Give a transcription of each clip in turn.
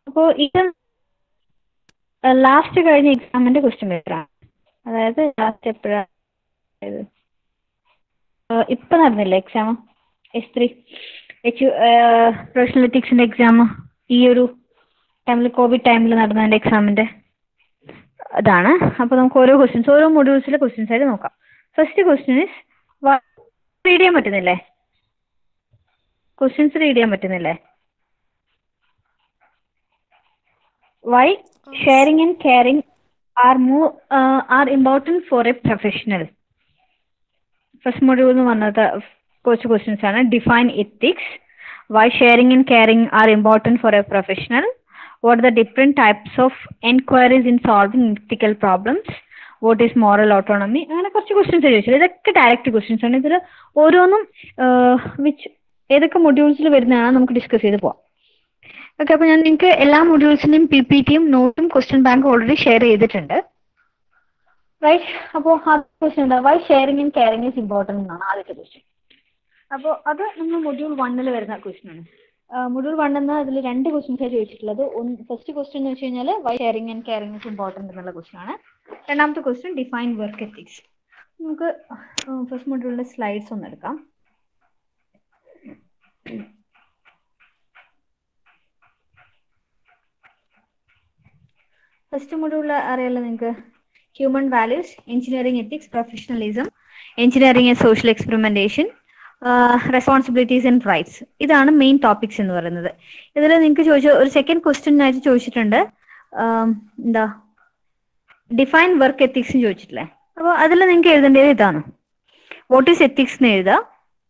അപ്പോൾ ഇത് ലാസ്റ്റ് കഴിഞ്ഞ എക്സാമിന്റെ ക്വസ്റ്റ്യൻ പേപ്പറാണ് അതായത് ലാസ്റ്റ് എപ്പോഴാണ് അതായത് ഇപ്പൊ നടന്നില്ലേ exam S three H professional എത്തിക്സിന്റെ എക്സാം ഈ ഒരു ടൈമിൽ കോവിഡ് ടൈമിൽ നടന്നതിന്റെ എക്സാമിന്റെ അതാണ് അപ്പോൾ നമുക്ക് ഓരോ ക്വസ്റ്റ്യൻസ് ഓരോ മൊഡ്യൂൾസിലെ ക്വസ്റ്റ്യൻസ് ആയിട്ട് നോക്കാം ഫസ്റ്റ് ക്വസ്റ്റ്യൻ ഇസ് റീഡ് ചെയ്യാൻ പറ്റുന്നില്ലേ ക്വസ്റ്റ്യൻസ് റീഡ് ചെയ്യാൻ പറ്റുന്നില്ലേ why sharing and caring are more are important for a professional first മൊഡ്യൂളിൽ നിന്ന് വന്നത് കുറച്ച് ക്വസ്റ്റ്യൻസ് ആണ് define ethics why sharing and caring are important for a professional what are the different types of enquiries in solving ethical problems what is moral autonomy അങ്ങനെ കുറച്ച് questions ചോദിച്ചത് ഇതൊക്കെ direct questions ആണ് ഇതിൽ ഓരോന്നും വിച്ച് ഏതൊക്കെ മൊഡ്യൂൾസിൽ വരുന്നതാണ് നമുക്ക് ഡിസ്കസ് ചെയ്ത് പോവാം ഓക്കെ അപ്പോൾ ഞാൻ നിങ്ങൾക്ക് എല്ലാ മൊഡ്യൂൾസിൻ്റെയും പി പി ടിയും നോട്ടും ക്വസ്റ്റ്യൻ ബാങ്ക് ഓൾറെഡി ഷെയർ ചെയ്തിട്ടുണ്ട് റൈറ്റ് അപ്പോൾ ആദ്യ ക്വസ്റ്റ്യൻ എന്താ why sharing and caring is important എന്നാണ് ആദ്യത്തെ ക്വസ്റ്റ്യൻ അപ്പോൾ അത് നമ്മൾ മൊഡ്യൂൾ വണ്ണിൽ വരുന്ന ക്വസ്റ്റ്യൻ ആണ് മൊഡ്യൂൾ വൺ എന്ന അതിൽ രണ്ട് ക്വസ്റ്റ്യൻസാണ് ചോദിച്ചിട്ടുള്ളത് ഒന്ന് ഫസ്റ്റ് ക്വസ്റ്റ്യൻ എന്ന് വെച്ച് കഴിഞ്ഞാൽ why sharing and caring is important എന്നുള്ള ക്വസ്റ്റ്യൻ ആണ് രണ്ടാമത്തെ ക്വസ്റ്റ്യൻ ഡിഫൈൻ വർക്ക് എത്തിക്സ് നമുക്ക് ഫസ്റ്റ് മൊഡ്യൂളിന്റെ സ്ലൈഡ്സ് ഒന്ന് എടുക്കാം ഫസ്റ്റ് മൊഡ്യൂളിൽ അറിയാലോ നിങ്ങൾക്ക് human values engineering ethics professionalism engineering and social experimentation responsibilities and rights ഇതാണ് മെയിൻ ടോപ്പിക്സ് എന്ന് പറയുന്നത് ഇതിൽ നിങ്ങൾക്ക് ചോദിച്ച ഒരു സെക്കൻഡ് ക്വസ്റ്റ്യൻ ആയിട്ട് ചോദിച്ചിട്ടുണ്ട് എന്താ ഡിഫൈൻ വർക്ക് എത്തിക്സ് ചോദിച്ചിട്ടില്ലേ അപ്പോൾ അതിൽ നിങ്ങൾക്ക് എഴുതേണ്ടത് ഇതാണ് വാട്ട് ഈസ് എത്തിക്സ് എന്ന് എഴുതാം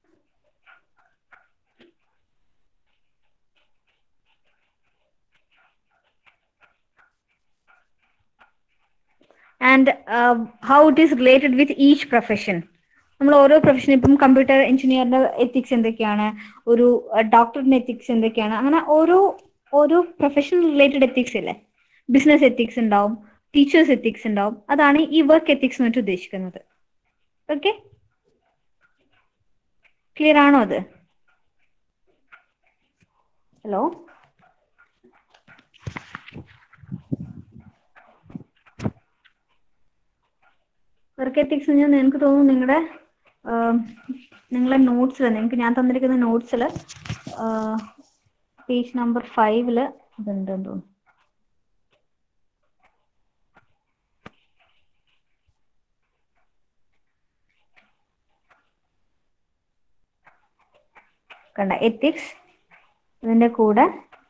and how it is related with each profession നമ്മൾ ഓരോ പ്രൊഫഷൻ ഇപ്പം കമ്പ്യൂട്ടർ എഞ്ചിനീയറിന്റെ എത്തിക്സ് എന്തൊക്കെയാണ് ഒരു ഡോക്ടറിന്റെ എത്തിക്സ് എന്തൊക്കെയാണ് അങ്ങനെ ഓരോ ഓരോ പ്രൊഫഷൻ റിലേറ്റഡ് എത്തിക്സ് ഇല്ലേ ബിസിനസ് എത്തിക്സ് ഉണ്ടാവും ടീച്ചേഴ്സ് എത്തിക്സ് ഉണ്ടാവും അതാണ് ഈ വർക്ക് എത്തിക്സ് എന്നിട്ട് ഉദ്ദേശിക്കുന്നത് ഓക്കെ ക്ലിയർ ആണോ അത് ഹലോ വർക്ക് എത്തിക്സ് നിങ്ങൾക്ക് തോന്നുന്നു നിങ്ങളുടെ നിങ്ങളെ നോട്ട്സിൽ നിങ്ങൾക്ക് ഞാൻ തന്നിരിക്കുന്ന നോട്ട്സിൽ പേജ് നമ്പർ ഫൈവില് ഇതുണ്ടെന്ന് തോന്നുന്നു കണ്ട എത്തിക്സ് ഇതിന്റെ കൂടെ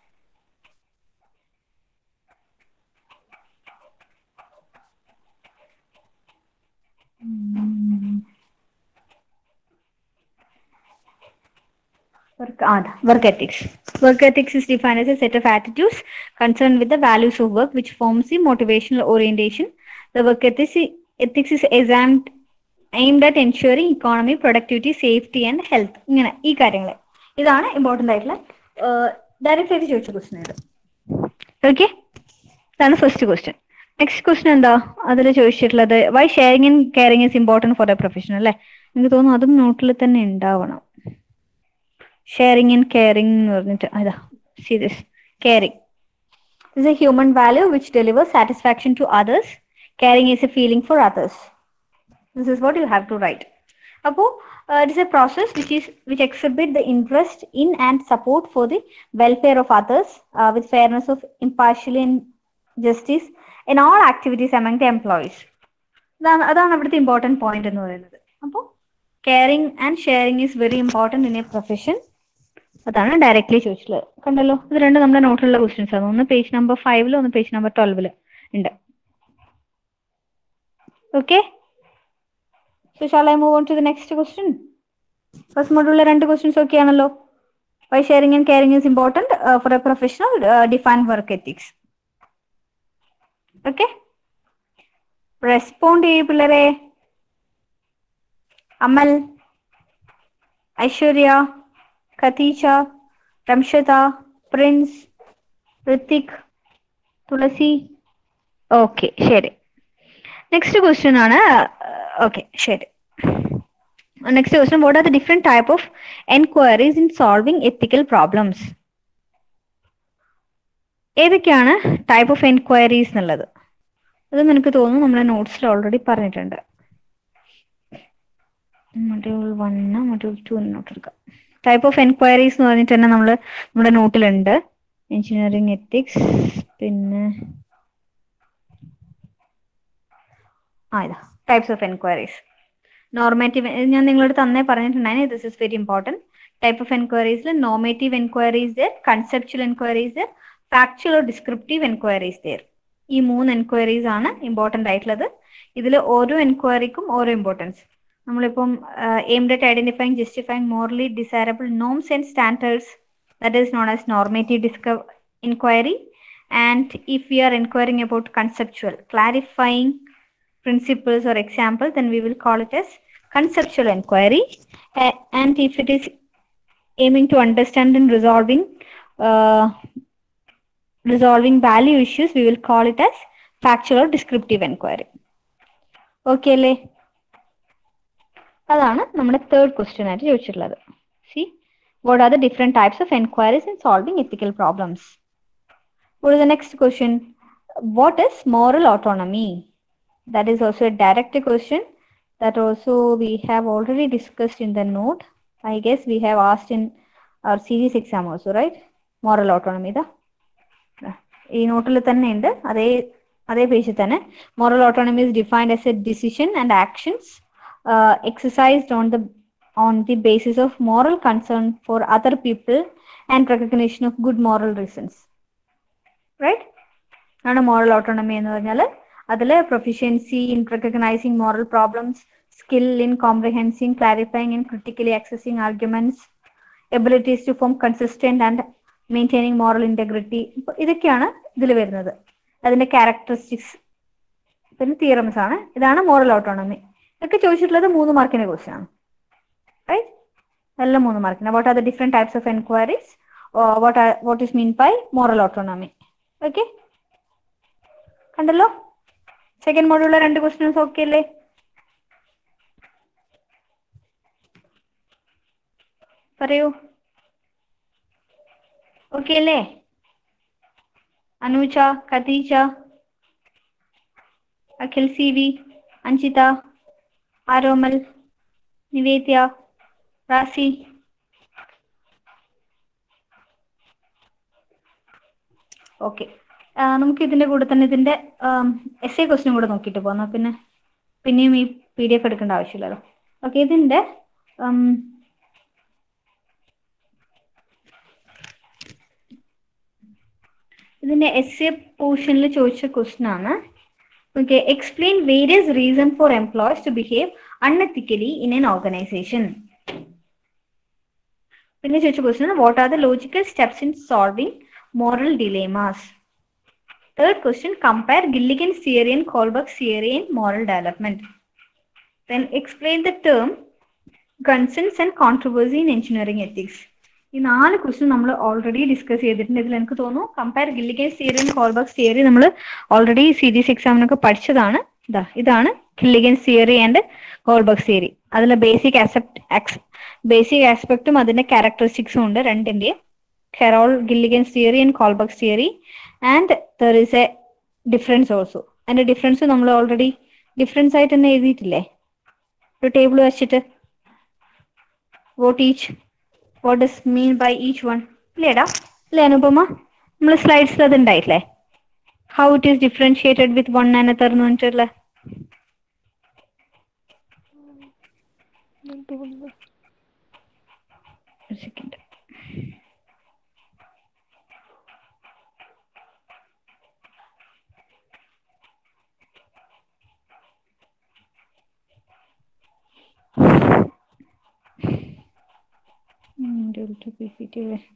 Work, ah, work ethics. Work ethics is defined as a set of attitudes concerned with the values of work, which forms the motivational orientation. The work ethics, ethics is examined, aimed at ensuring economy, productivity, safety and health. ഇങ്ങനെ ഈ കാര്യങ്ങൾ ഇതാണ് important ആയിട്ടുള്ള direct ആയിട്ട് ചോദിച്ച question ഇത് okay ഇതാണ് first question next question എന്താ അതിൽ ചോദിച്ചിട്ടുള്ളത് why sharing and caring is important for a profession അല്ലേ എനിക്ക് തോന്നുന്നു അതും നോട്ടിൽ തന്നെ ഉണ്ടാവണം ഷെയറിംഗ് ആൻഡ് കെയറിംഗ് എന്ന് പറഞ്ഞിട്ട് അതാ see this caring is a human value which deliver satisfaction to others caring is a feeling for others this is what you have to write അപ്പോൾ it is a process which is which exhibit the interest in and support for the welfare of others with fairness of impartially and justice in all activities among the employees അതാണ് അതാണ് അവിടുത്തെ important point എന്ന് പറയുന്നത് അപ്പോൾ caring and sharing is very important in a profession അതാണ് directly ചോദിച്ചിട്ടുള്ളത് കണ്ടല്ലോ ഇത് രണ്ട് നമ്മുടെ നോട്ടിലുള്ള ക്വസ്റ്റ്യൻസ് ആണ് ഒന്ന് പേജ് നമ്പർ ഫൈവില് ഒന്ന് പേജ് നമ്പർ ട്വൽവില് ഉണ്ട് okay so shall I move on to the next question first മോഡുള്ള രണ്ട് ക്വസ്റ്റ്യൻസ് ഒക്കെ ആണല്ലോ why sharing and caring is important for a professional define work ethics okay respond ചെയ്യൂ പിള്ളേരെ അമൽ ഐശ്വര്യ ഖതീജ റംഷത പ്രിൻസ് ഋത്തിക് തുളസി ഓക്കെ ശരി നെക്സ്റ്റ് ക്വസ്റ്റ്യൻ ആണ് ഓക്കെ ശരി next question what are the different type of enquiries in solving ethical problems ഏതൊക്കെയാണ് type of enquiries എന്നുള്ളത് അത് നിനക്ക് തോന്നുന്നു നമ്മുടെ നോട്ട്സിൽ ഓൾറെഡി പറഞ്ഞിട്ടുണ്ട് module one module two note എടുക്കാം ടൈപ്പ് ഓഫ് എൻക്വയറീസ് എന്ന് പറഞ്ഞിട്ട് തന്നെ നമ്മൾ നമ്മുടെ നോട്ടിലുണ്ട് എഞ്ചിനീയറിംഗ് എത്തിക്സ് പിന്നെ ആ ഇതാ ടൈപ്സ് ഓഫ് എൻക്വയറീസ് നോർമേറ്റീവ് ഞാൻ നിങ്ങളോട് തന്നേ പറഞ്ഞിട്ടുണ്ടായിരുന്നു this is very important type of എൻക്വയറീസിൽ normative enquiries conceptual enquiries factual or descriptive enquiries there ഈ മൂന്ന് എൻക്വയറീസ് ആണ് ഇമ്പോർട്ടൻ്റ് ആയിട്ടുള്ളത് ഇതിൽ ഓരോ എൻക്വയറിക്കും ഓരോ ഇമ്പോർട്ടൻസ് നമ്മളിപ്പം aimed at identifying justifying morally desirable norms and standards that is known as normative disc inquiry and if you are enquiring about conceptual clarifying principles or example, then we will call it as conceptual inquiry. Uh, and if it is aiming to understand and resolving uh, resolving value issues, we will call it as factual or descriptive inquiry. Okay അല്ലേ അതാണ് നമ്മുടെ third question ആയിട്ട് ചോദിച്ചിട്ടുള്ളത് see what are the different types of enquiries in solving ethical problems what is the next question what is moral autonomy that is also a direct question that also we have already discussed in the note i guess we have asked in our series exam also right moral autonomy the ഈ നോട്ടിൽ തന്നെ ഉണ്ട് അതേ അതേ പേജിൽ തന്നെ moral autonomy is defined as a decision and actions exercised on the on the basis of moral concern for other people and recognition of good moral reasons right ആണ് moral autonomy എന്ന് പറഞ്ഞാൽ അതിൽ proficiency in recognizing moral problems skill in comprehensing clarifying in critically accessing arguments abilities to form consistent and maintaining moral integrity ഇതൊക്കെയാണ് ഇതിൽ വരുന്നത് അതിന്റെ characteristics പിന്നെ theorems ആണ് ഇതാണ് മോറൽ ഓട്ടോണമി ഇതൊക്കെ ചോദിച്ചിട്ടുള്ളത് മൂന്ന് മാർക്കിനെ കുറിച്ചാണ് റൈറ്റ് എല്ലാം മൂന്ന് മാർക്കിന് what are the different types of enquiries what are what is mean by moral autonomy okay കണ്ടല്ലോ സെക്കൻഡ് മോഡ്യൂളിലെ രണ്ട് ക്വസ്റ്റ്യൻസ് ഓക്കെ അല്ലേ പറയൂ ഓക്കെ അല്ലേ Anuja Khadija Akhil C V Anjitha Aromal Nivedya Razi okay നമുക്ക് ഇതിന്റെ കൂടെ തന്നെ ഇതിന്റെ എസ് എ ക്വസ്റ്റിനും കൂടെ നോക്കിയിട്ട് പോകാം പിന്നെ പിന്നെയും ഈ പി ഡി എഫ് എടുക്കേണ്ട ആവശ്യമില്ലല്ലോ ഓക്കെ ഇതിന്റെ ഉം, ഇതിന്റെ എസ് എ പോർഷനിൽ ചോദിച്ച ക്വസ്റ്റൻ ആണ് okay explain various reason for employees to behave unethically in an organization പിന്നെ ചോദിച്ച question what are the logical steps in solving moral dilemmas Third question, compare Gilligan's theory and Kohlberg's theory in moral development. Then explain the term concerns and controversy in engineering ethics. ഈ നാല് question നമ്മൾ already discuss ചെയ്തിട്ടുണ്ട് ഇതിൽ എനിക്ക് തോന്നുന്നു compare Gilligan's theory and Kohlberg's theory നമ്മൾ already series എക്സാമിനൊക്കെ പഠിച്ചതാണ് ഇതാ ഇതാണ് Gilligan's theory and Kohlberg's theory അതിലെ ബേസിക് ആസ്പെക്ട് ബേസിക് ആസ്പെക്റ്റും അതിന്റെ ക്യാരക്ടറിസ്റ്റിക്സും ഉണ്ട് രണ്ടിന്റെ Carol Gilligan's theory and Kohlberg's theory and there is a difference also അതിന്റെ ഡിഫറൻസ് നമ്മൾ ഓൾറെഡി ഡിഫറൻസ് ആയിട്ട് തന്നെ എഴുതിയിട്ടില്ലേ ഒരു ടേബിൾ വെച്ചിട്ട് what each what is mean by each one ഇല്ലേടാ അല്ലേ അനുപമ നമ്മൾ സ്ലൈഡ്സിൽ അത് ഉണ്ടായിട്ടില്ലേ how it is differentiated with one another എന്ന് പറഞ്ഞിട്ടുള്ള second delta P C T അല്ലേ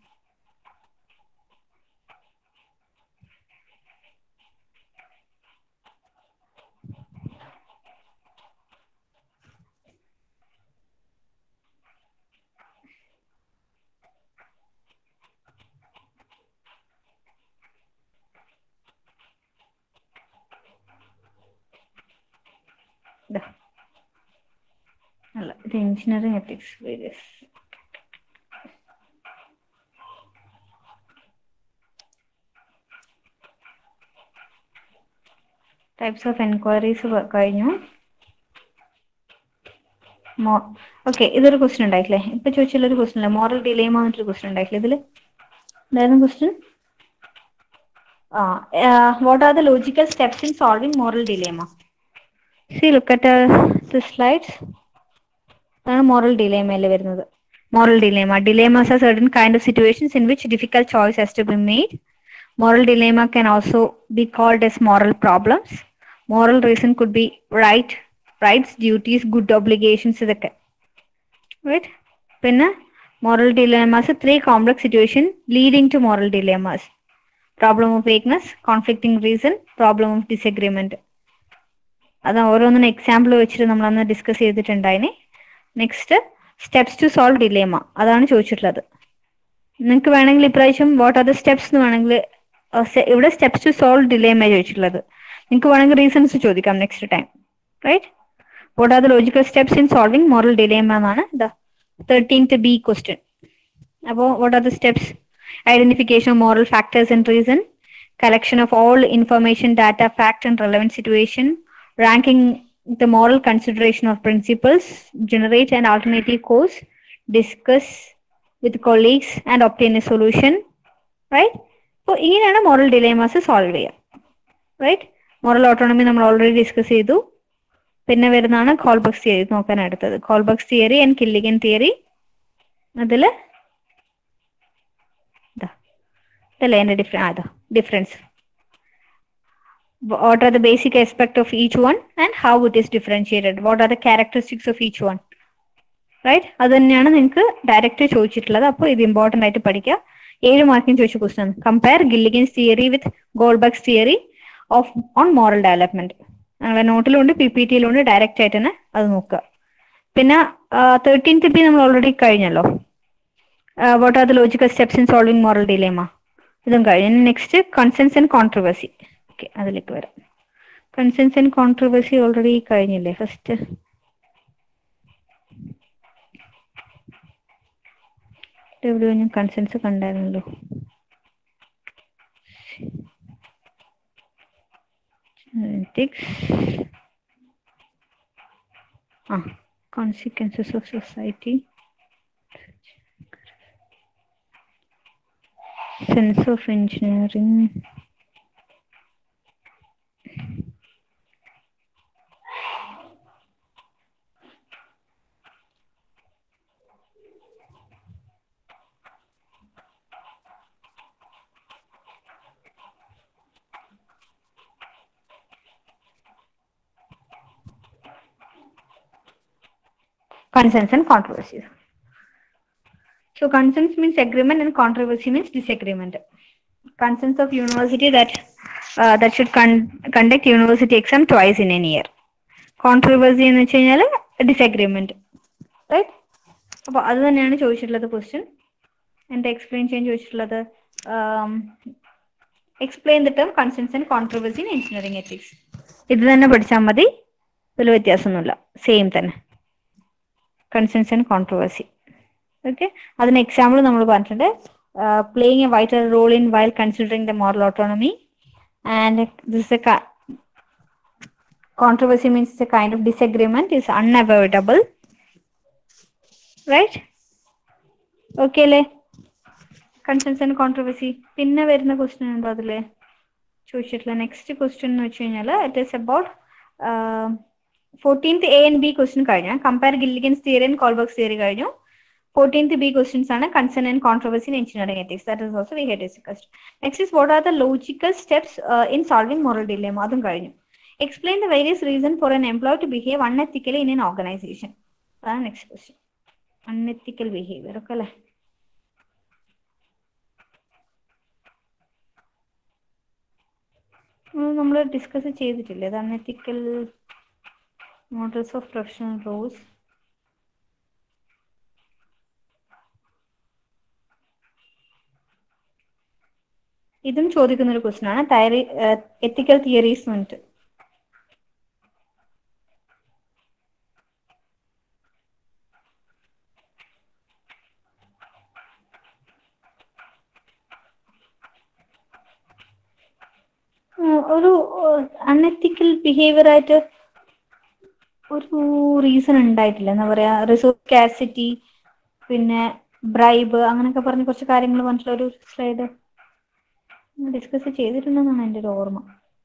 ഇതാ. അല്ല ഇത് engineering ethics various types of enquiries കഴിഞ്ഞു ഓക്കെ ഇതൊരു ക്വസ്റ്റ്യൻ ഉണ്ടായിട്ടില്ലേ ഇപ്പൊ ചോദിച്ചുള്ള ഒരു ക്വസ്റ്റ്യൻ അല്ലേ മോറൽ ഡിലേമ എന്നൊരു ക്വസ്റ്റ്യൻ ഉണ്ടായിട്ടില്ലേ ഇതില് എന്തായിരുന്നു ക്വസ്റ്റ്യൻ ആ what are the logical steps in solving moral dilemma see look at the slides അതാണ് മോറൽ ഡിലേമയിൽ വരുന്നത് moral dilemma dilemmas are certain kind of situations in which difficult choice has to be made moral dilemma can also be called as moral problems moral reason could be right rights duties good obligations ഇതൊക്കെ right പിന്നെ moral dilemmas three complex situation leading to moral dilemmas problem of weakness conflicting reason problem of disagreement അത് ഓരോന്നിനും example വെച്ചിട്ട് നമ്മൾ അന്ന് discuss ചെയ്തിട്ടുണ്ടായിന് next steps to solve dilemma അതാണ് ചോദിച്ചിട്ടുള്ളത് നിങ്ങൾക്ക് വേണമെങ്കിൽ ഇപ്രാവശ്യം വാട്ട് ആർ ദ സ്റ്റെപ്സ് എന്ന് വേണമെങ്കിൽ ഇവിടെ സ്റ്റെപ്സ് ടു സോൾവ് ഡിലേമ ചോദിച്ചിട്ടുള്ളത് നിങ്ങൾക്ക് വേണമെങ്കിൽ റീസൺസ് ചോദിക്കാം next time right what are the logical steps in solving moral dilemma എന്നാണ് ദ തേർട്ടീൻത്ത് ബി ക്വസ്റ്റ്യൻ അപ്പോൾ what are the steps identification of moral factors and reason collection of all information, data, fact, and relevant situation, ranking the moral consideration of principles, generate an alternative course, discuss with colleagues, and obtain a solution. Right? അപ്പോൾ ഇങ്ങനെയാണ് moral dilemmas solve ചെയ്യുക right moral autonomy നമ്മൾ already discuss ചെയ്തു പിന്നെ വരുന്നതാണ് Kohlberg's theory നോക്കാൻ അടുത്തത് Kohlberg's theory and Gilligan theory അതിൽ ഇതല്ലേ എൻ്റെ ഡിഫറ അതാ difference what are the basic aspect of each one and how it is differentiated what are the characteristics of each one right അത് തന്നെയാണ് നിങ്ങൾക്ക് ഡയറക്റ്റ് ചോദിച്ചിട്ടുള്ളത് അപ്പോൾ ഇത് ഇമ്പോർട്ടൻ്റ് ആയിട്ട് പഠിക്കുക ഏഴ് മാർക്കിന് ചോദിച്ച question compare Gilligan's theory with Kohlberg's theory of on moral development ഞങ്ങളുടെ നോട്ടിലുണ്ട് പി പി ടിയിലുണ്ട് ഡയറക്റ്റ് ആയിട്ട് തന്നെ അത് നോക്കുക പിന്നെ തേർട്ടീൻത്ത് ബി നമ്മൾ ഓൾറെഡി കഴിഞ്ഞല്ലോ what are the logical steps in solving moral dilemma ഇതും കഴിഞ്ഞു next consensus and controversy okay അതിലേക്ക് വരാം കൺസെൻസ് ആൻഡ് കോൺട്രവേഴ്സി ഓൾറെഡി കഴിഞ്ഞില്ലേ ഫസ്റ്റ് എവിടെയോ ഞാൻ കൺസെൻസ് കണ്ടായിരുന്നല്ലോ ആ consequences of society sense of engineering consensus and controversies. So consensus means agreement and controversy means disagreement. Consensus of university that uh, that should con- conduct university exam twice in a year. Controversy എന്ന് വെച്ച് കഴിഞ്ഞാൽ disagreement right അപ്പോൾ അത് തന്നെയാണ് ചോദിച്ചിട്ടുള്ളത് question എന്താ explain ചെയ്യാൻ ചോദിച്ചിട്ടുള്ളത് explain the term consensus and controversy in engineering ethics ഇത് തന്നെ പഠിച്ചാൽ മതി ഇതിൽ വ്യത്യാസമൊന്നുമില്ല സെയിം തന്നെ കൺസെൻസ് ആൻഡ് കോൺട്രവേഴ്സി ഓക്കെ അതിന് എക്സാമ്പിൾ നമ്മൾ പറഞ്ഞിട്ടുണ്ട് playing a vital role in while considering the moral autonomy and this a controversy means a kind of disagreement is unavoidable right okay അല്ലേ കൺസെൻസ് ആൻഡ് കോൺട്രവേഴ്സി പിന്നെ വരുന്ന question ഉണ്ടോ അതില് ചോദിച്ചിട്ടില്ല next question എന്ന് വെച്ച് കഴിഞ്ഞാൽ it is about fourteenth A and B question കഴിഞ്ഞു compare Gilligan's theory and Kohlberg's theory കഴിഞ്ഞു ഫോർട്ടീൻത്ത് ബി ക്വസ്റ്റ്യൻസ് ആണ് concern and controversy in engineering ethics that is also we had discussed next is what are the logical steps in solving moral dilemma അതും കഴിഞ്ഞു explain the various reason for an employ to behave unethically in an organization അതാണ് next question unethical behaviour ഒക്കെ അല്ലേ നമ്മൾ discuss ചെയ്തിട്ടില്ലേ അത് unethical models of professional roles ഇതും ചോദിക്കുന്ന ഒരു ക്വസ്റ്റൻ ആണ് തയറി എത്തിക്കൽ തിയറീസ് എന്നിട്ട് ഉം, ഒരു അൺഎത്തിക്കൽ ബിഹേവിയർ ആയിട്ട് ഒരു റീസൺ ഉണ്ടായിട്ടില്ല എന്താ പറയാ റിസോഴ്സ് കാസിറ്റി പിന്നെ ബ്രൈബ് അങ്ങനെയൊക്കെ പറഞ്ഞ് കുറച്ച് കാര്യങ്ങൾ പറഞ്ഞിട്ടുള്ള ഒരു സ്ലൈഡ് ഡിസ്കസ് ചെയ്തിട്ടുണ്ടെന്നാണ് എൻ്റെ ഒരു ഓർമ്മ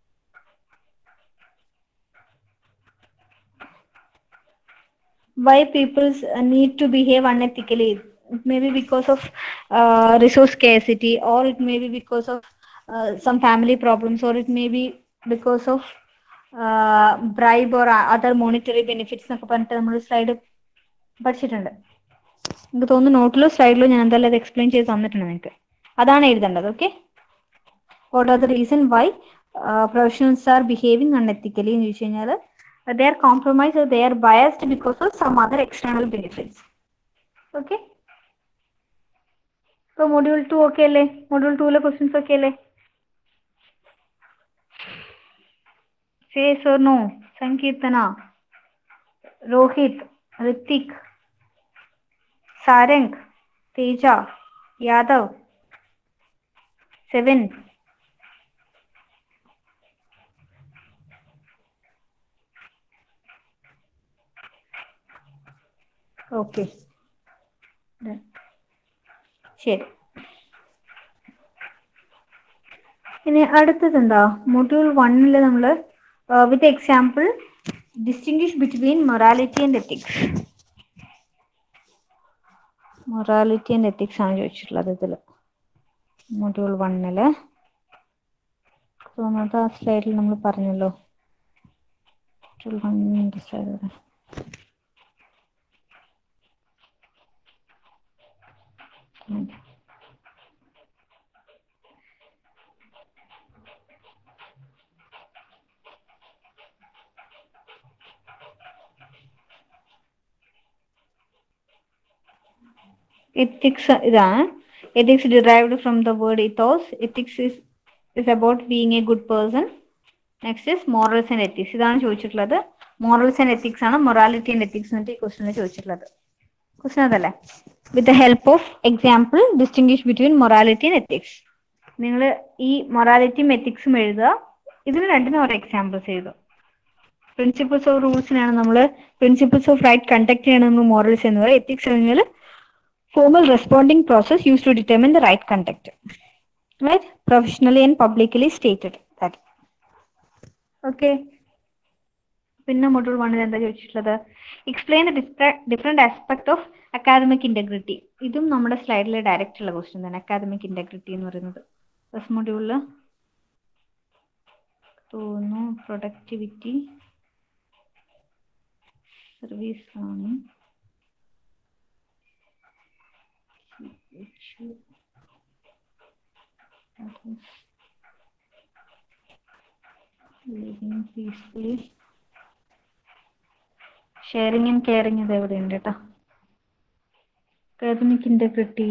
why people need to behave unethically it may be because of uh, resource scarcity or it may be because of uh, some family problems or it may be because of uh, bribe or other monetary benefits എന്നൊക്കെ പറഞ്ഞിട്ട് നമ്മൾ slide പഠിച്ചിട്ടുണ്ട് എനിക്ക് തോന്നുന്നു നോട്ടിലോ സ്ലൈഡിലോ ഞാൻ എന്തായാലും അത് explain ചെയ്ത് തന്നിട്ടുണ്ട് നിങ്ങൾക്ക് അതാണ് എഴുതേണ്ടത് okay what are the reason why professionals are behaving unethically എന്ന് ചോദിച്ചു കഴിഞ്ഞാൽ they are compromised or they are biased because of some other external benefits. Okay? So module 2 okay അല്ലേ module 2 ലെ questions okay അല്ലേ Yes or no? Sankirtana, Rohit, Ritik, Sarang, Teja, Yadav, Seven. Okay ശരി ഇനി അടുത്തത് എന്താ module വണ്ണില് നമ്മൾ with example distinguish between morality and ethics morality and ethics ആണ് ചോദിച്ചിട്ടുള്ളത് ഇതിൽ മൊഡ്യൂൾ വണ്ണില് തോന്നുന്നത് ആ സ്ലൈഡിൽ നമ്മൾ പറഞ്ഞല്ലോ മൊഡ്യൂൾ വണ്ണിൻ്റെ സ്ലൈഡ് ethics ഇതാണ് ethics derived from the word ethos ethics is is about being a good person next is morals and ethics ഇതാണ് ചോദിച്ചിട്ടുള്ളത് മോറൽസ് ആൻഡ് എത്തിക്സ് ആണ് മൊറാലിറ്റി ആൻഡ് എത്തിക്സ് എന്നിട്ട് ഈ ക്വസ്റ്റിന് ചോദിച്ചിട്ടുള്ളത് ക്വസ്റ്റൻ അതല്ലേ with the help of example distinguish between morality and ethics നിങ്ങൾ ഈ മൊറാലിറ്റിയും എത്തിക്സും എഴുതുക ഇതിന് രണ്ടിനും ഓരോ എക്സാമ്പിൾസ് എഴുതുക പ്രിൻസിപ്പിൾസ് ഓഫ് റൂൾസിനാണ് നമ്മൾ പ്രിൻസിപ്പിൾസ് ഓഫ് റൈറ്റ് കണ്ടക്ട് ചെയ്യണം നമ്മൾ മോറൽസ് എന്ന് പറയുക എത്തിക്സ് കഴിഞ്ഞാൽ formal responding process used to determine the right conduct right professionally and publicly stated that okay പിന്നെ മൊഡ്യൂൾ വണ്ണിൽ എന്താ ചോദിച്ചിട്ടുള്ളത് explain the different aspect of academic integrity ഇതും നമ്മുടെ സ്ലൈഡിൽ ഡയറക്റ്റ് ഉള്ള ക്വസ്റ്റ്യൻ തന്നെ അക്കാദമിക് ഇന്റഗ്രിറ്റി എന്ന് പറയുന്നത് ഫസ്റ്റ് മൊഡ്യൂളിൽ തോന്നുന്നു പ്രൊഡക്ടിവിറ്റി സർവീസ് ആണ് issue that is living peacefully sharing and caring ഇത് എവിടെ ഉണ്ട് കേട്ടോ അക്കാദമിക് ഇന്റഗ്രിറ്റി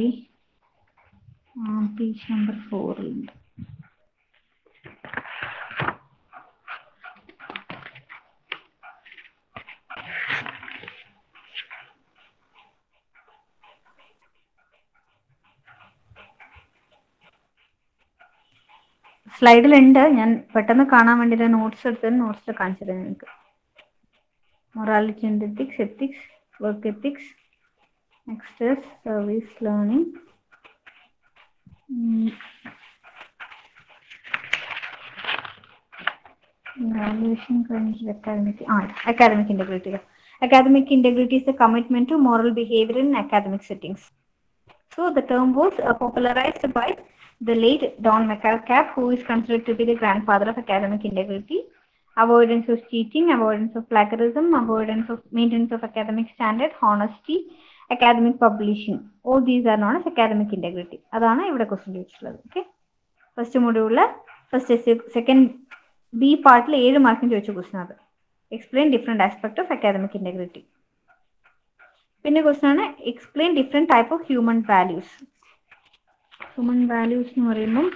പേജ് നമ്പർ ഫോറിലുണ്ട് സ്ലൈഡിലുണ്ട് ഞാൻ പെട്ടെന്ന് കാണാൻ വേണ്ടിയിട്ട് നോട്ട്സ് എടുത്ത് നോട്ട്സിൽ കാണിച്ചു തരാം നിങ്ങൾക്ക് morality and ethics ethics work ethics next service learning evaluation കഴിഞ്ഞിട്ട് academic ആ academic integrity academic integrity is a commitment to moral behavior in academic settings so the term was uh, popularized by the late Don McCalcap, who is considered to be the grandfather of academic integrity. Avoidance of cheating, avoidance of plagiarism, avoidance of maintenance of academic standard, honesty, academic publishing. All these are known as academic integrity. അതാണ് ഇവിടെ question ചോദിച്ചിട്ടുള്ളത് okay first മൊഡ്യൂളിൽ first second B പാർട്ടിൽ ഏഴ് മാർക്കിന് ചോദിച്ച question അത് explain different aspect of academic integrity പിന്നെ ക്വസ്റ്റ്യൻ ആണ് explain different type of human values human values എന്ന് പറയുമ്പം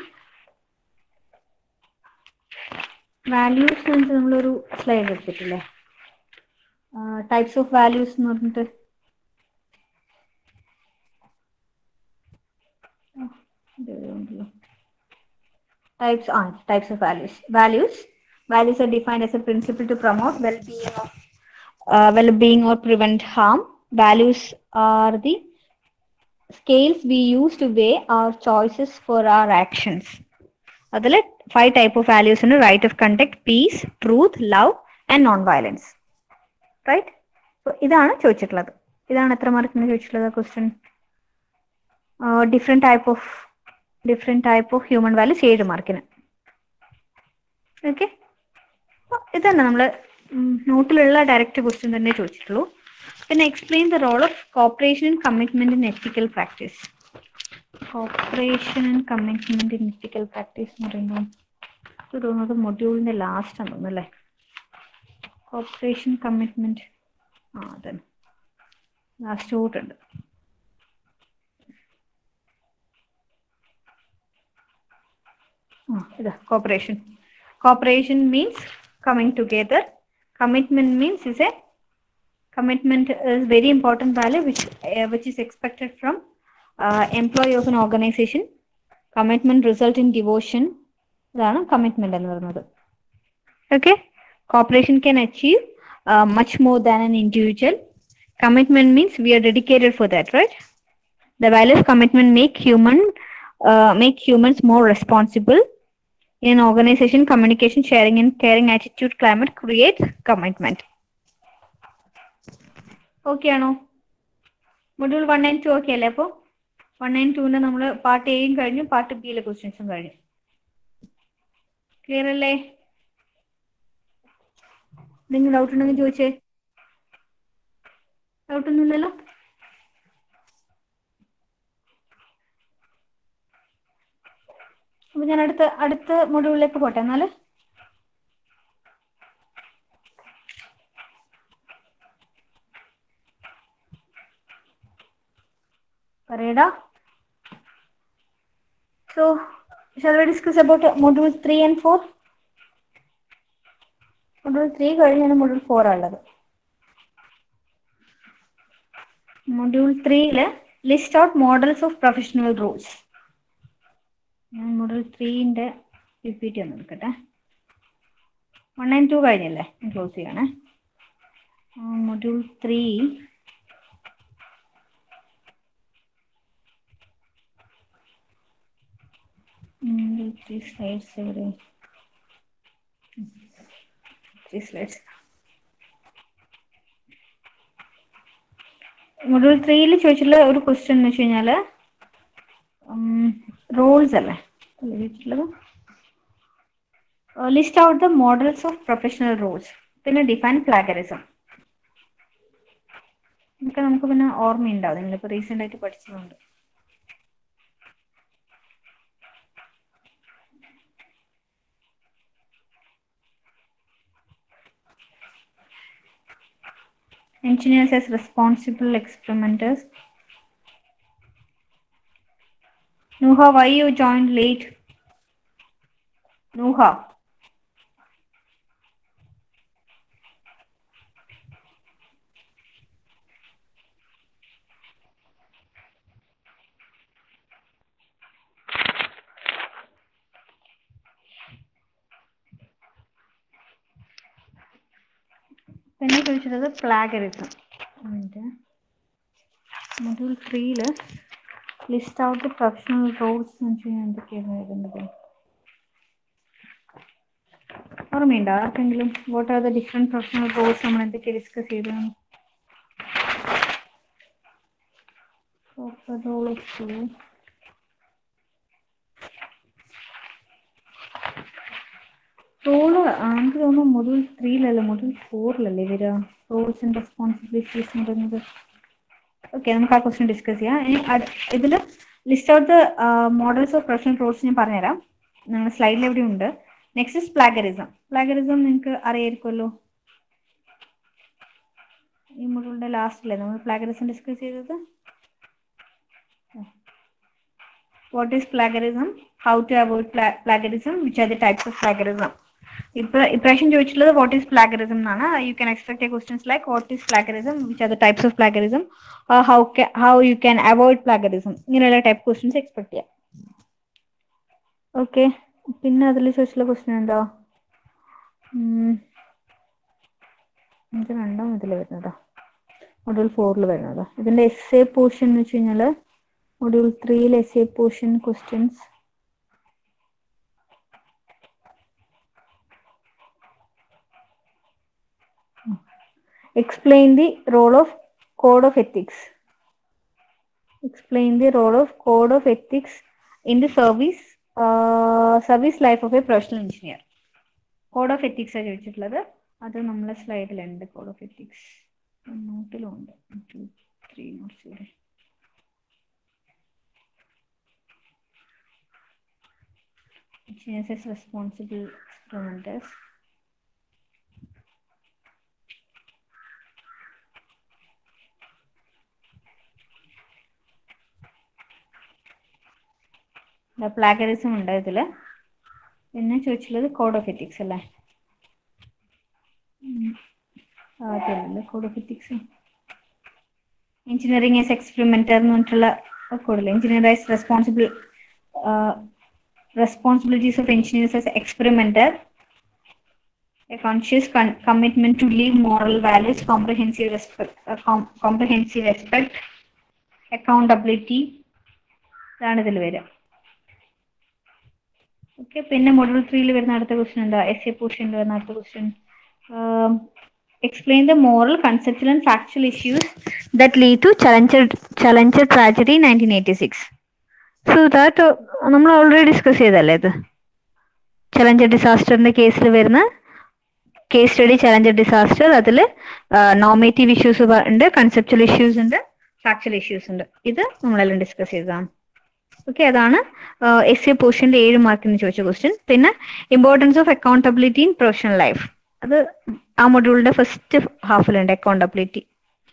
വാല്യൂസ് എന്ന് നമ്മളൊരു സ്ലൈഡ് എടുത്തിട്ടില്ലേ ടൈപ്സ് ഓഫ് വാല്യൂസ് എന്ന് പറഞ്ഞിട്ട് types are types of values values values are defined as a principle to promote well-being of uh, well-being or prevent harm values are the scales we use to weigh our choices for our actions അതിൽ five type of values ഉണ്ട് right of conduct peace truth love and non violence right ഇതാണ് ചോദിച്ചിട്ടുള്ളത് ഇതാണ് എത്ര മാർക്കിന് ചോദിച്ചിട്ടുള്ളത് question different type of different type of human values ഏഴ് മാർക്കിന് ഓക്കെ ഇതന്നെ നമ്മൾ നോട്ടിലുള്ള ഡയറക്റ്റ് ക്വസ്റ്റ്യൻ തന്നെ ചോദിച്ചിട്ടുള്ളൂ പിന്നെ explain the role of cooperation and commitment in ethical practice cooperation and commitment in ethical practice എന്ന് പറയുമ്പോൾ ഇത് തോന്നുന്നത് മൊഡ്യൂളിന്റെ ലാസ്റ്റ് ആണ് തോന്നുന്നു അല്ലേ കോപ്പറേഷൻ കമ്മിറ്റ്മെന്റ് ആ അതന്നെ ലാസ്റ്റ് തൊട്ടുണ്ട് ആ ഇതാ cooperation cooperation means coming together commitment means is a commitment is very important value which uh, which is expected from uh, employee of an organization commitment result in devotion ഇതാണ് commitment എന്ന് പറയുന്നത് okay cooperation can achieve much more than an individual commitment means we are dedicated for that right the value of commitment make human make humans more responsible in an organization communication sharing and caring attitude climate creates commitment okay ആണോ module one and two okay അല്ലേ അപ്പോൾ one and ടുവിന് നമ്മൾ part എയും കഴിഞ്ഞു part ബിയിലെ ക്വസ്റ്റ്യൻസും കഴിഞ്ഞു ക്ലിയർ അല്ലേ എന്തെങ്കിലും ഡൗട്ട് ഉണ്ടെങ്കിൽ ചോദിച്ചേ ഡൗട്ട് ഒന്നുമില്ലല്ലോ അപ്പൊ ഞാൻ അടുത്ത അടുത്ത മൊഡ്യൂളിലേക്ക് പോട്ടെ എന്നാല് പറയടാ So, shall we discuss about uh, module 3 and 4? Module 3 കഴിഞ്ഞാണ് module 4 ഉള്ളത് module 3 list out models of professional rules ഞാൻ module 3 പി പി ടി ഒന്ന് എടുക്കട്ടെ വൺ ആൻഡ് ടു കഴിഞ്ഞല്ലേ ഞാൻ ക്ലോസ് ചെയ്യണേ മൊഡ്യൂൾ ത്രീ ത്രീ സ്ലൈഡ്സ് എവിടെ ത്രീ സ്ലൈഡ്സ് മൊഡ്യൂൾ ത്രീയിൽ ചോദിച്ചിട്ടുള്ള ഒരു ക്വസ്റ്റ്യൻ എന്ന് വെച്ച് കഴിഞ്ഞാൽ റോൾസ് അല്ലേ അല്ലേ ചോദിച്ചിട്ടുള്ളത് list out the models of professional roles പിന്നെ ഡിഫൈൻ ഫ്ലാഗറിസം ഇതൊക്കെ നമുക്ക് പിന്നെ ഓർമ്മയുണ്ടാവും നിങ്ങളിപ്പോൾ റീസെൻ്റ് ആയിട്ട് പഠിച്ചതുകൊണ്ട് engineers as responsible experimenters. Nuha, why you joined late? Nuha. പിന്നെ ചോദിച്ചത് പ്ലാഗറിസം മൊഡ്യൂൾ ത്രീയിൽ ലിസ്റ്റ് ഔട്ട് പ്രൊഫഷണൽ റോൾസ് എന്ന് വെച്ച് കഴിഞ്ഞാൽ എന്തൊക്കെയാണ് വരുന്നത് ഓർമ്മയുണ്ടോ ആർക്കെങ്കിലും what are the different professional roles നമ്മൾ എന്തൊക്കെ ഡിസ്കസ് ചെയ്തു റോൾ ഓഫ് റോള് എനിക്ക് തോന്നുന്നു മൊഡ്യൂൾ ത്രീയിലല്ല മൊഡ്യൂൾ ഫോറിലല്ലേ വരിക റോൾസ് ആൻഡ് റെസ്പോൺസിബിലിറ്റീസ് എന്ന് പറയുന്നത് ഓക്കെ നമുക്ക് ആ ക്വസ്റ്റ്യൻ ഡിസ്കസ് ചെയ്യാം ഇനി ഇതിൽ list out the models of professional roles ഞാൻ പറഞ്ഞുതരാം നിങ്ങൾ സ്ലൈഡിൽ എവിടെ ഉണ്ട് നെക്സ്റ്റ് ഇസ് പ്ലാഗറിസം പ്ലാഗറിസം നിങ്ങൾക്ക് അറിയായിരിക്കുമല്ലോ ഈ മൊഡ്യൂളിന്റെ ലാസ്റ്റിലെ നമ്മൾ പ്ലാഗറിസം ഡിസ്കസ് ചെയ്തത് what is plagiarism how to avoid pla- plagiarism which are the types of plagiarism ഇപ്പൊ ഇപ്രാവശ്യം ചോദിച്ചിട്ടുള്ളത് വാട്ട് ഈസ് പ്ലാഗറിസം എന്നാണ് you can expect questions like what is plagiarism which are the types of plagiarism how how you can avoid plagiarism ഇങ്ങനെയുള്ള type questions expect ചെയ്യാം okay പിന്നെ അതിൽ ചോദിച്ചുള്ള question എന്താ ഉം, ഇത് രണ്ടാം ഇതിൽ വരുന്നതാ മൊഡ്യൂൾ ഫോറിൽ വരുന്നതാ ഇതിന്റെ എസ് എ പോർഷൻ എന്ന് വെച്ച് കഴിഞ്ഞാൽ മൊഡ്യൂൾ ത്രീയിൽ S A portion questions explain the role of code of ethics explain the role of code of ethics in the service uh, service life of a professional engineer code of ethics ആണ് ചോദിച്ചിട്ടുള്ളത് അത് നമ്മളെ സ്ലൈഡിലുണ്ട് code of ethics നോട്ടിലും ഉണ്ട് two three notes ഇവിടെ Engineers as responsible experimenters. Plagiarism ഉണ്ട് ഇതില് പിന്നെ ചോദിച്ചുള്ളത് കോഡ് ഓഫ് എത്തിക്സ് അല്ലേ ആദ്യമല്ലേ code of ethics engineering as experimenter എന്ന് പറഞ്ഞിട്ടുള്ള കോഡില്ല engineer as responsible responsibilities of engineers as experimenter a conscious con- commitment to live moral values comprehensive respect uh, com- comprehensive respect accountability ഇതാണ് ഇതിൽ വരിക okay പിന്നെ module ത്രീയിൽ വരുന്ന അടുത്ത ക്വസ്റ്റ്യൻ എന്താ എസ് എ പോർഷനിൽ വരുന്ന അടുത്ത question explain the moral conceptual and factual issues that lead to Challenger Challenger tragedy nineteen eighty six so that നമ്മൾ ഓൾറെഡി ഡിസ്കസ് ചെയ്തല്ലേ ഇത് ചലഞ്ചർ ഡിസാസ്റ്ററിന്റെ കേസിൽ വരുന്ന കേസ് സ്റ്റഡി ചലഞ്ചർ ഡിസാസ്റ്റർ അതിൽ നോമേറ്റീവ് ഇഷ്യൂസ് ഉണ്ട് കൺസെപ്റ്റൽ ഇഷ്യൂസ് ഉണ്ട് ഫാക്ച്വൽ ഇഷ്യൂസ് ഉണ്ട് ഇത് നമ്മളെല്ലാം ഡിസ്കസ് ചെയ്തതാണ് ഓക്കെ അതാണ് എസ് എ പോർഷന്റെ ഏഴ് മാർക്കിന് ചോദിച്ച ക്വസ്റ്റ്യൻ പിന്നെ importance of accountability in professional life അത് ആ മൊഡ്യൂളിന്റെ ഫസ്റ്റ് ഹാഫിലുണ്ട് accountability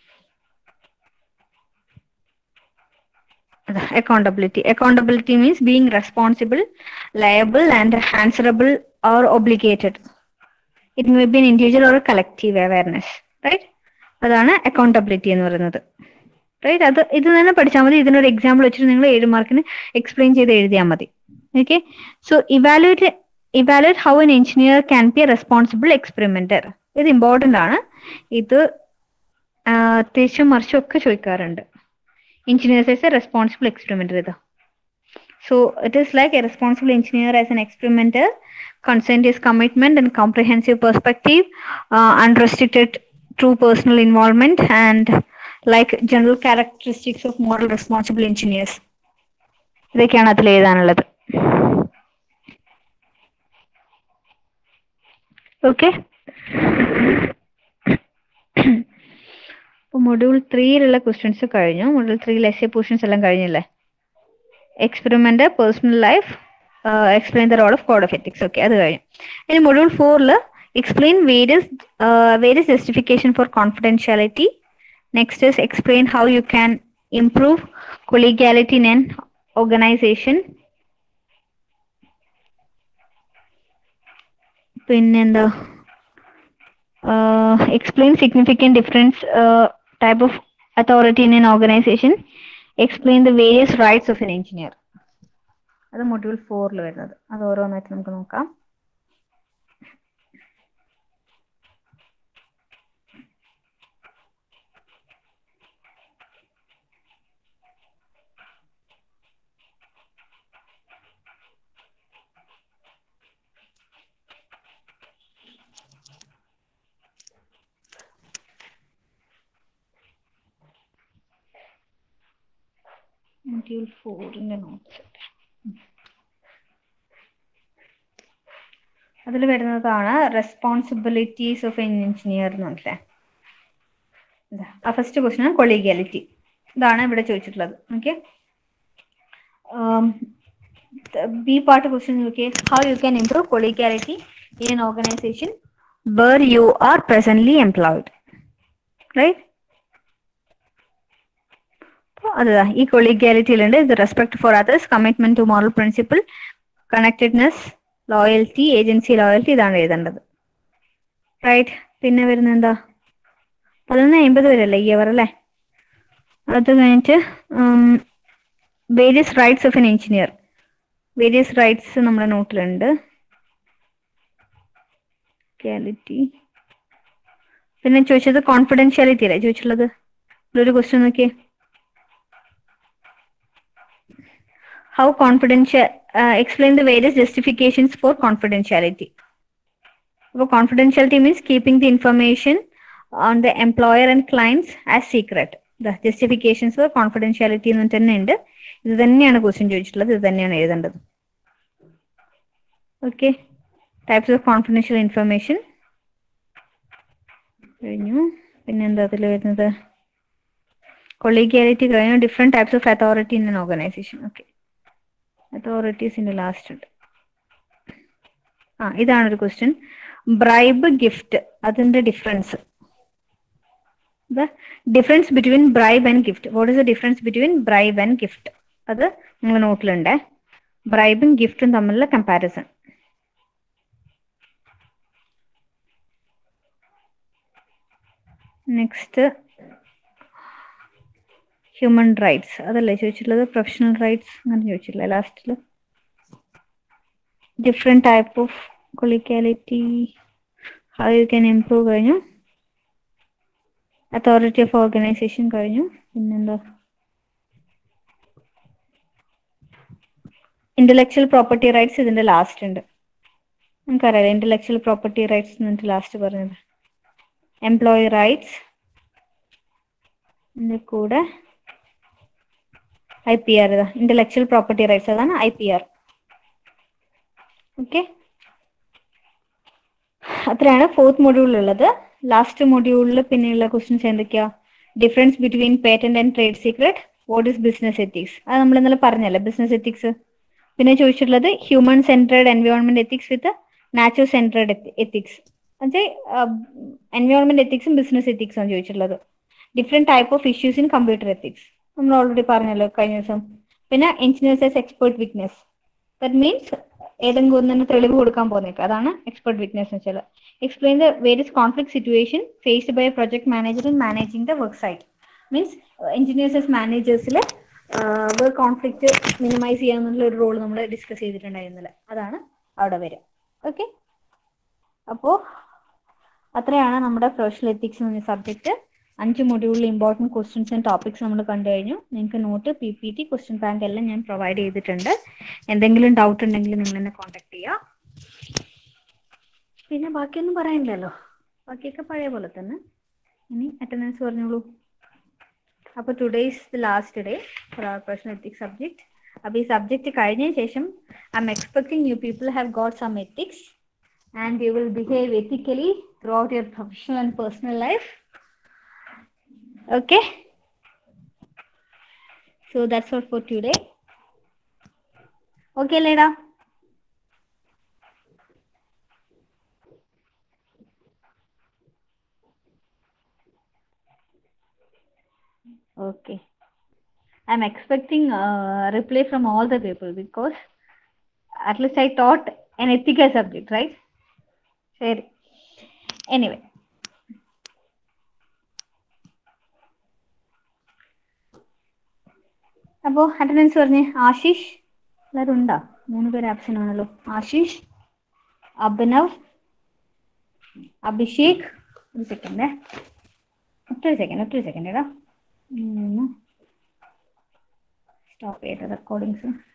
accountability accountability means being responsible liable and answerable or obligated it may be an individual or a collective awareness right അതാണ് accountability എന്ന് പറയുന്നത് റൈറ്റ് അത് ഇത് തന്നെ പഠിച്ചാൽ മതി ഇതിനൊരു എക്സാമ്പിൾ വെച്ചിട്ട് നിങ്ങൾ ഏഴ് മാർക്കിന് എക്സ്പ്ലെയിൻ ചെയ്ത് എഴുതിയാൽ മതി okay so evaluate evaluate how an engineer can be a responsible experimenter ഇത് ഇമ്പോർട്ടന്റ് ആണ് ഇത് തിരിച്ചും മറിച്ചും ഒക്കെ ചോദിക്കാറുണ്ട് engineers as a responsible experimenter ഇതാ so it is like a responsible engineer as an experimenter consent is commitment and comprehensive perspective uh, unrestricted true personal involvement and like general characteristics of moral responsible engineers ഇതൊക്കെയാണ് അതിൽ എഴുതാനുള്ളത് okay അപ്പോൾ module ത്രീയിലുള്ള questions കഴിഞ്ഞു module ത്രീയിൽ S A portions എല്ലാം കഴിഞ്ഞില്ലേ experiment personal life explain the role of code of ethics okay അത് കഴിഞ്ഞു ഇനി മൊഡ്യൂൾ ഫോറിൽ explain various various justification for confidentiality next is explain how you can improve collegiality in an organization പിന്നെന്താ uh, explain significant difference uh, type of authority in an organization explain the various rights of an engineer അത് module ഫോറിൽ വരുന്നത് അത് ഓരോന്നായിട്ട് നമുക്ക് നോക്കാം module ഫോറിന്റെ notes അതിൽ വരുന്നതാണ് റെസ്പോൺസിബിലിറ്റീസ് ഓഫ് എൻ എഞ്ചിനീയർ എന്ന് പറഞ്ഞില്ലേ ആ ഫസ്റ്റ് ക്വസ്റ്റ്യൻ കൊളീഗാലിറ്റി ഇതാണ് ഇവിടെ ചോദിച്ചിട്ടുള്ളത് ഓക്കെ ബി പാർട്ട് ക്വസ്റ്റ്യൻ നോക്കിയേ how you can improve collegiality in an organization where you are presently employed right അതാ ഈ കൊളീഗാലിറ്റിയിലുണ്ട് ഇത് respect for others commitment to moral principle connectedness loyalty agency loyalty ഇതാണ് എഴുതേണ്ടത് റൈറ്റ് പിന്നെ വരുന്ന എന്താ പതിനൊന്ന് അമ്പത് വരെയല്ലേ ഈ അവർ അല്ലേ അത് കഴിഞ്ഞിട്ട് various rights of an engineer various rights നമ്മുടെ നോട്ടിലുണ്ട് ക്വാലിറ്റി പിന്നെ ചോദിച്ചത് കോൺഫിഡൻഷ്യാലിറ്റി അല്ലേ ചോദിച്ചിട്ടുള്ളത് ഒരു ക്വസ്റ്റ്യൻ നോക്കിയേ how confidential explain the various justifications for confidentiality അപ്പോൾ confidentiality means keeping the information on the employer and clients as secret the justifications for confidentiality എന്ന് തന്നെ ഉണ്ട് ഇത് തന്നെയാണ് ക്വസ്റ്റ്യൻ ചോദിച്ചിട്ടുള്ളത് ഇത് തന്നെയാണ് എഴുതേണ്ടത് okay types of confidential information കഴിഞ്ഞു പിന്നെന്താ അതിൽ വരുന്നത് കൊളീഗിയാലിറ്റി കഴിഞ്ഞു different types of authority in an organization okay അതോറിറ്റീസിന്റെ ലാസ്റ്റ് ഉണ്ട് ആ ഇതാണ് ഒരു ക്വസ്റ്റ്യൻ ബ്രൈബ് ഗിഫ്റ്റ് അതിന്റെ difference the difference between bribe and gift what is the difference between bribe and gift അത് നിങ്ങൾ നോട്ടിലുണ്ട് ബ്രൈബും ഗിഫ്റ്റും തമ്മിലുള്ള കമ്പാരിസൺ നെക്സ്റ്റ് ഹ്യൂമൻ റൈറ്റ്സ് അതല്ലേ ചോദിച്ചിട്ടുള്ളത് പ്രൊഫഷണൽ റൈറ്റ്സ് അങ്ങനെ ചോദിച്ചില്ല ലാസ്റ്റിൽ different type of collegiality how you can improve കഴിഞ്ഞു അതോറിറ്റി ഓഫ് ഓർഗനൈസേഷൻ കഴിഞ്ഞു പിന്നെന്താ ഇന്റലക്ച്വൽ പ്രോപ്പർട്ടി റൈറ്റ്സ് ഇതിന്റെ ലാസ്റ്റ് ഉണ്ട് നമുക്കറിയാം ഇന്റലക്ച്വൽ പ്രോപ്പർട്ടി റൈറ്റ്സ് എന്നിട്ട് ലാസ്റ്റ് പറഞ്ഞത് എംപ്ലോയി റൈറ്റ്സ് ഇതിന്റെ കൂടെ ഐ പി ആർ ഇതാ ഇന്റലക്ച്വൽ പ്രോപ്പർട്ടി റൈറ്റ്സ് അതാണ് ഐ പി ആർ ഓക്കെ അത്രയാണ് ഫോർത്ത് മൊഡ്യൂളിലുള്ളത് ലാസ്റ്റ് മൊഡ്യൂളിൽ പിന്നെയുള്ള ക്വസ്റ്റ്യൻസ് എന്തൊക്കെയാ difference between patent and trade secret what is business ethics അത് നമ്മൾ ഇന്നലെ പറഞ്ഞല്ലേ ബിസിനസ് എത്തിക്സ് പിന്നെ ചോദിച്ചിട്ടുള്ളത് human centred environment ethics with natural centred ethics അത് എൻവയോൺമെന്റ് എത്തിക്സും ബിസിനസ് എത്തിക്സും ആണ് ചോദിച്ചിട്ടുള്ളത് different type of issues in computer ethics നമ്മൾ ഓൾറെഡി പറഞ്ഞല്ലോ കഴിഞ്ഞ ദിവസം പിന്നെ engineers as expert witness that means ഏതെങ്കിലും ഒന്നിന് തെളിവ് കൊടുക്കാൻ പോകുന്നേക്ക് അതാണ് എക്സ്പെർട്ട് വിറ്റ്നസ് എന്ന് വെച്ചാൽ explain the various conflict situation faced by project manager in managing the work site means engineers as മാനേജേഴ്സിൽ വർക്ക് കോൺഫ്ലിക്റ്റ് മിനിമൈസ് ചെയ്യാന്നുള്ള ഒരു റോൾ നമ്മൾ ഡിസ്കസ് ചെയ്തിട്ടുണ്ടായിരുന്നില്ല അതാണ് അവിടെ വരിക ഓക്കെ അപ്പോ അത്രയാണ് നമ്മുടെ പ്രൊഫഷണൽ എത്തിക്സ് എന്ന സബ്ജക്ട് അഞ്ച് മൊഡ്യൂളിൽ ഇമ്പോർട്ടൻറ്റ് ക്വസ്റ്റ്യൻസ് ആൻഡ് ടോപ്പിക്സ് നമ്മൾ കണ്ടു കഴിഞ്ഞു നിങ്ങൾക്ക് note P P T question bank എല്ലാം ഞാൻ പ്രൊവൈഡ് ചെയ്തിട്ടുണ്ട് എന്തെങ്കിലും ഡൗട്ട് ഉണ്ടെങ്കിൽ നിങ്ങൾ എന്നെ കോൺടാക്ട് ചെയ്യുക പിന്നെ ബാക്കിയൊന്നും പറയാനില്ലല്ലോ ബാക്കിയൊക്കെ പഴയ പോലെ തന്നെ ഇനി അറ്റൻഡൻസ് പറഞ്ഞോളൂ അപ്പോൾ today is the last day for our personal ethics subject അപ്പോൾ ഈ സബ്ജക്റ്റ് കഴിഞ്ഞതിന് ശേഷം I'm expecting you people have got some ethics and you will behave ethically throughout your professional and personal life okay so that's all for today okay leda okay i'm expecting a reply from all the people because at least i taught an ethical subject right Fair. anyway അപ്പോ attendance പറഞ്ഞ് ആശിഷ് എല്ലാവരും ഉണ്ടോ മൂന്ന് പേര് absent ആണല്ലോ ആശിഷ് അഭിനവ് അഭിഷേക് ഒരു second ഒറ്റ second ഒറ്റ സെക്കൻഡ് എടാ സ്റ്റോപ്പ് ചെയ്യട്ടെ റെക്കോർഡിങ്സ്